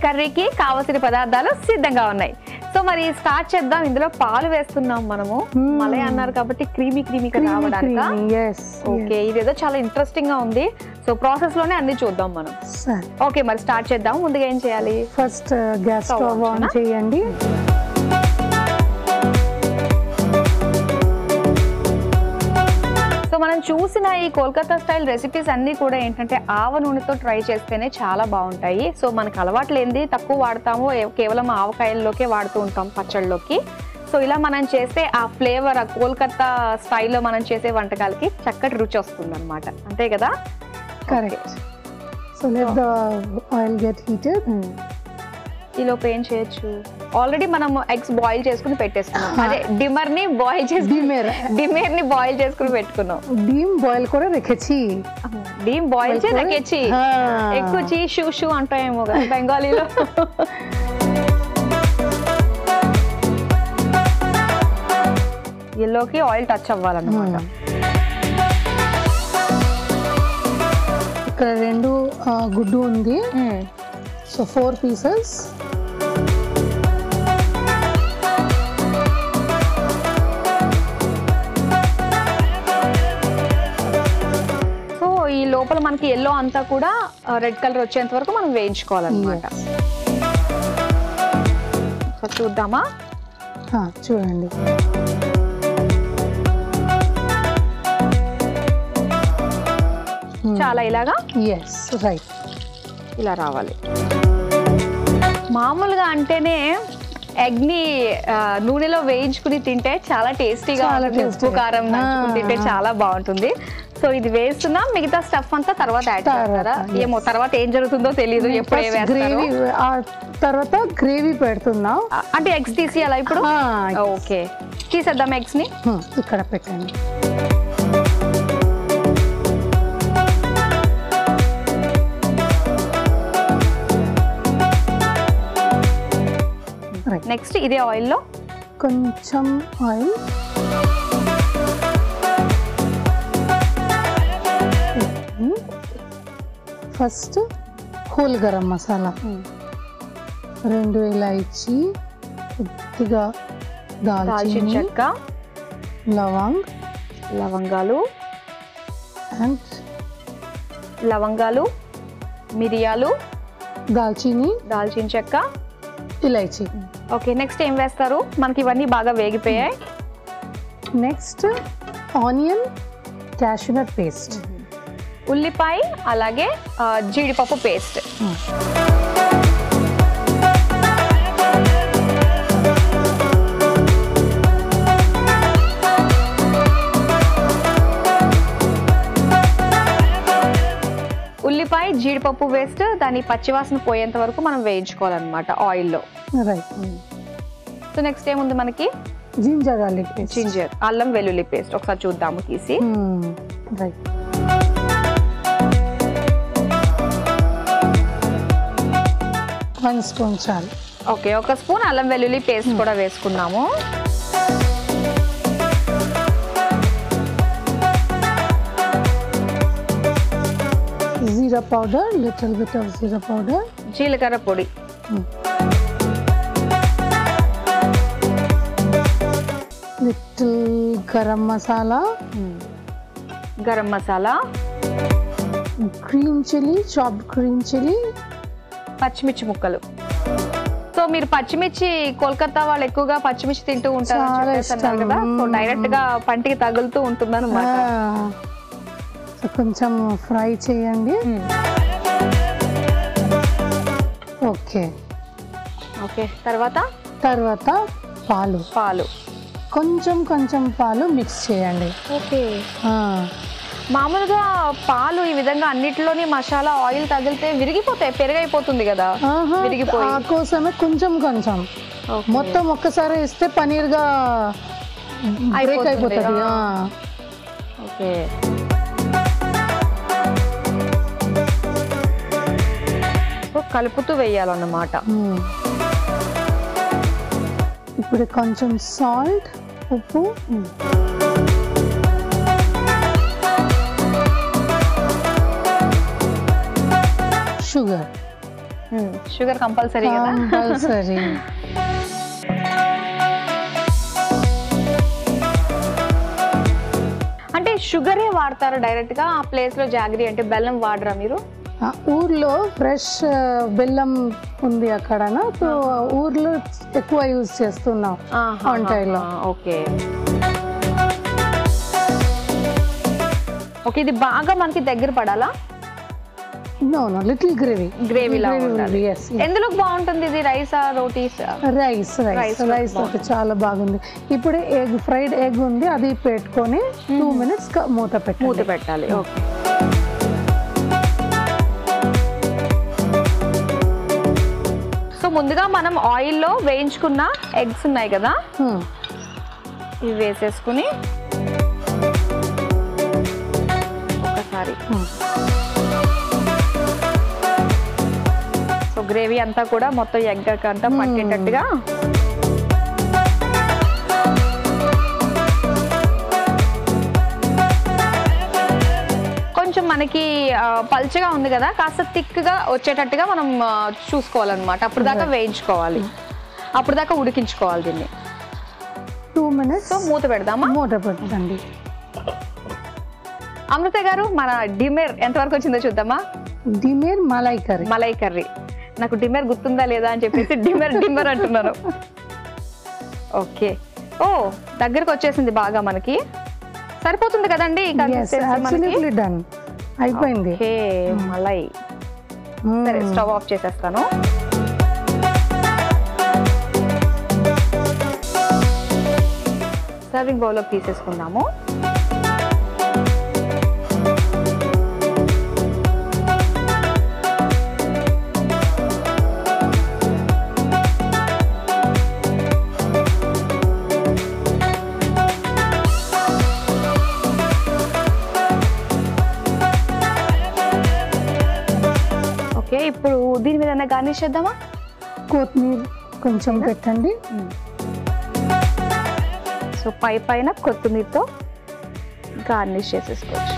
కర్రీకి కావలసిన పదార్థాలు సిద్ధంగా ఉన్నాయి సో మరి స్టార్ట్ చేద్దాం ఇందులో పాలు వేస్తున్నాం మనము Hmm. మలై అన్నారు కాబట్టి క్రీమీ క్రీమీగా రావడానికి ఎస్ ఓకే ఇదేదో చాలా ఇంట్రెస్టింగ్ గా ఉంది సో ప్రాసెస్ లోనే అన్ని చూద్దాం మనం సరే ఓకే మరి స్టార్ట్ చేద్దాం ముందుగా ఏం చేయాలి first gas Stove stove on on చేయండి సో మనం చూసిన ఈ కోల్కతా స్టైల్ రెసిపీస్ అన్నీ కూడా ఏంటంటే ఆవ నూనెతో ట్రై చేస్తేనే చాలా బాగుంటాయి సో మనకు అలవాటు లేనిది తక్కువ వాడతాము ఏ- కేవలం ఆవకాయల్లోకే వాడుతూ ఉంటాం పచ్చళ్ళలోకి సో ఇలా మనం చేస్తే ఆ ఫ్లేవర్ ఆ కోల్కతా స్టైల్లో మనం చేసే వంటకాలకి చక్కటి రుచి వస్తుంది అనమాట అంతే కదా correct so let the oil get heated ఈ లోపు ఏం చేయొచ్చు ఆల్రెడీ మనం ఎగ్స్ బాయిల్ చేసుకుని పెట్టేసుకున్నాం అదే డిమర్ ని బాయిల్ చేసి ডিমের డిమేర్ ని బాయిల్ చేసుకుని పెట్టుకున్నాం ডিম বয়েল করে রেখেছি డీమ్ బాయిల్ చేసి Boil করে? రకెచ్చి হ্যাঁ। ఎక్కువ చీ షూ షూ అంటాయేమో కదా బెంగాలీలో ఎల్లోకి ఆయిల్ టచ్ అవ్వాలన్నమాట ఇక్కడ రెండు ఆ, గుడ్డు ఉంది మ్మ్. సో ఫోర్ పీసెస్ సో ఈ లోపల మనకి ఎల్లో అంతా కూడా రెడ్ కలర్ వచ్చేంత వరకు మనం వేయించుకోవాలన్నమాట సో చూద్దామా చూడండి చాలా ఇలాగా ఎస్ రైట్ ఇలా రావాలి మామూలుగా అంటేనే ఎగ్ ని ఆ, నూనెలో వేయించుకుని తింటే చాలా టేస్టీగా చాలా ఉంటుంది ఉప్పు tasty. కారం నంచుకుని ఆ. తింటే చాలా బాగుంటుంది సో ఇది వేస్తున్నా మిగతా స్టఫ్ అంతా తర్వాత యాడ్ చేస్తారా తర్వాత, yes. ఏమో తర్వాత ఏం జరుగుతుందో తెలియదు ఎప్పుడు ఏ గ్రేవీ వేస్తారో ఆ తర్వాత గ్రేవీ పెడుతున్నాం ఆ, అంటే ఎగ్స్ తీసేయాలా ఇప్పుడు ఆ, ఓకే తీసేద్దాం ఎగ్స్ ని హ్మ్, ఇక్కడ పెట్టండి రైట్ నెక్స్ట్ ఇదే ఆయిల్ లో కొంచెం oil first whole garam masala రెండు ఇలాచి కొద్దిగా దాల్చిన దాల్చిని చెక్క లవంగ్ లవంగాలు అండ్ లవంగాలు మిరియాలు దాల్చిని దాల్చిన చెక్క ఇలాచి ఓకే నెక్స్ట్ ఏం వేస్తారు మనకి ఇవన్నీ బాగా వేగిపోయాయి నెక్స్ట్ ఆనియన్ క్యాషనట్ పేస్ట్ ఉల్లిపాయ అలాగే ఆ, జీడిపప్పు పేస్ట్ ఉల్లిపాయ జీడిపప్పు వేస్ట్ దాని పచ్చివాసన పోయేంత వరకు మనం వేయించుకోవాలన్నమాట ఆయిల్లో రైట్ సో నెక్స్ట్ ఏముంది మనకి జింజర్ గార్లిక్ పేస్ట్ జింజర్ అల్లం వెల్లుల్లి పేస్ట్ ఒకసారి చూద్దాము తీసి రైట్ వన్ స్పూన్ చాలు ఓకే ఒక స్పూన్ అల్లం వెల్లుల్లి పేస్ట్ కూడా వేసుకున్నాము jeera powder little bit of jeera powder జీలకర్ర పొడి little garam masala garam masala green chilli chopped green chilli పచ్చిమిర్చి ముక్కలు సో మీరు పచ్చిమిర్చి కోల్కతా వాళ్ళు ఎక్కువగా పచ్చిమిర్చి తింటూ ఉంటారు అని చాలా చెప్పేసి అన్నారు ఇష్టం. కదా సో మ్మ్. డైరెక్ట్ గా పంటికి తగులుతూ ఉంటుంది సో కొంచెం ఫ్రై చేయండి ఓకే ఓకే తర్వాత తర్వాత పాలు పాలు కొంచెం కొంచెం పాలు మిక్స్ చేయండి ఓకే ఆ, మామూలుగా పాలు ఈ విధంగా అన్నిటిలోని మసాలా ఆయిల్ తగిలితే విరిగిపోతాయి పెరుగైపోతుంది కదా ఆహా, విరిగిపోయి. ఆ కోసమే కొంచెం కొంచెం Okay. మొత్తం ఒక్కసారి ఇస్తే పనీర్గా బ్రేక్ అయిపోతుంది, అయిపోతుంది ఆ. ఆ. ఓకే సో కలుపుతూ వేయాలన్నమాట మ్మ్. ఇప్పుడు కొంచెం సాల్ట్ ఉప్పు షుగర్ షుగర్ కంపల్సరీ కదా కంపల్సరీ అంటే షుగరే వాడతారు డైరెక్ట్ గా ఆ ప్లేస్ లో జాగరీ అంటే బెల్లం వాడరా మీరు ఊర్లో ఫ్రెష్ బెల్లం ఉంది అక్కడ సో ఊర్లో ఎక్కువ యూజ్ చేస్తున్నాం వంకాయలో ఓకే ఓకే ఇది బాగా మనకి దగ్గర పడాలా no no little gravy gravy లా ఉండాలి ఎస్ ఎందులోకి బాగుంటుంది ఇది రైసా rotis rice rice Rice rice అయితే చాలా బాగుంది ఇప్పుడే ఎగ్ ఫ్రైడ్ ఎగ్ ఉంది అది పెట్టుకొని టూ మినిట్స్ మూత పెట్టి మూత పెట్టాలి ఓకే సో ముందుగా మనం ఆయిల్లో వేయించుకున్న ఎగ్స్ ఉన్నాయి కదా ఇవి వేసేసుకుని ఒకసారి సో గ్రేవీ అంతా కూడా మొత్తం ఎగ్ అంతా పట్టేటట్టుగా కొంచెం మనకి ఆ, పల్చగా ఉంది కదా కాస్త థిక్గా వచ్చేటట్టుగా మనం ఆ, చూసుకోవాలన్నమాట అప్పుడు దాకా వేయించుకోవాలి అప్పుడు దాకా ఉడికించుకోవాలి దీన్ని టూ మినిట్స్ సో మూత పెడదామా మూత పెట్టండి అమృత గారు మన డిమేర్ ఎంతవరకు వచ్చిందో చూద్దామా డిమేర్ మలై కర్రీ మలై కర్రీ నాకు డిమర్ గుర్తుందా లేదా అని చెప్పేసి డిమర్ డిమర్ అంటున్నాను ఓకే ఓ దగ్గరకు వచ్చేసింది బాగా మనకి సరిపోతుంది కదండి ఈ ఎస్ consistency మనకి అబ్సల్యూట్లీ డన్ అయిపోయింది ఓకే మలై Mm. సరే స్టవ్ ఆఫ్ చేసేస్తాను సర్వింగ్ బౌల్లోకి తీసేసుకుందాము ఓకే ఇప్పుడు దీని మీద గార్నిష్ చేద్దామా కొత్తిమీర కొంచెం పెట్టండి సో పై పైన కొత్తిమీరతో గార్నిష్ చేసేసుకోవచ్చు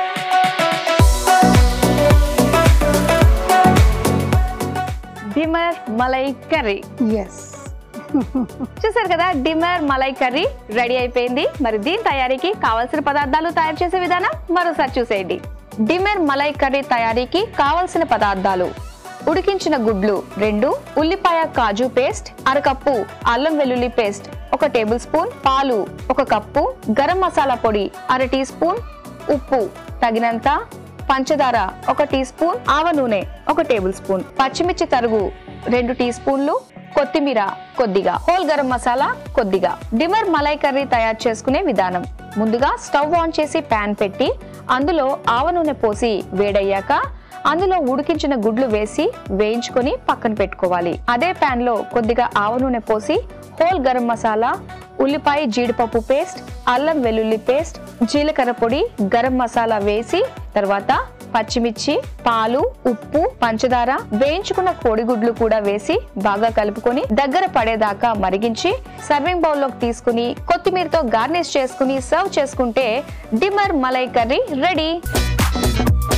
డిమర్ మలై కర్రీ ఎస్ చూసారు కదా డిమర్ మలై కర్రీ రెడీ అయిపోయింది మరి దీని తయారీకి కావాల్సిన పదార్థాలు తయారు చేసే విధానం మరోసారి చూసేయండి డిమర్ మలై కర్రీ తయారీకి కావలసిన పదార్థాలు ఉడికించిన గుడ్లు రెండు ఉల్లిపాయ కాజు పేస్ట్ అరకప్పు అల్లం వెల్లుల్లి పేస్ట్ ఒక టేబుల్ స్పూన్ పాలు ఒక కప్పు గరం మసాలా పొడి అర టీ స్పూన్ ఉప్పు తగినంత పంచదార ఒక టీ స్పూన్ ఆవ నూనె ఒక టేబుల్ స్పూన్ పచ్చిమిర్చి తరుగు రెండు టీ స్పూన్లు కొత్తిమీర కొద్దిగా హోల్ గరం మసాలా కొద్దిగా డిమర్ మలై కర్రీ తయారు చేసుకునే విధానం ముందుగా స్టవ్ ఆన్ చేసి పాన్ పెట్టి అందులో ఆవ నూనె పోసి వేడయ్యాక అందులో ఉడికించిన గుడ్లు వేసి వేయించుకొని పక్కన పెట్టుకోవాలి అదే పాన్ లో కొద్దిగా ఆవ నూనె పోసి హోల్ గరం మసాలా ఉల్లిపాయ జీడిపప్పు పేస్ట్ అల్లం వెల్లుల్లి పేస్ట్ జీలకర్ర పొడి గరం మసాలా వేసి తర్వాత పచ్చిమిర్చి పాలు ఉప్పు పంచదార వేయించుకున్న కోడిగుడ్లు కూడా వేసి బాగా కలుపుకొని దగ్గర పడేదాకా మరిగించి సర్వింగ్ బౌల్ లోకి తీసుకుని కొత్తిమీరతో గార్నిష్ చేసుకుని సర్వ్ చేసుకుంటే డిమర్ మలై కర్రీ రెడీ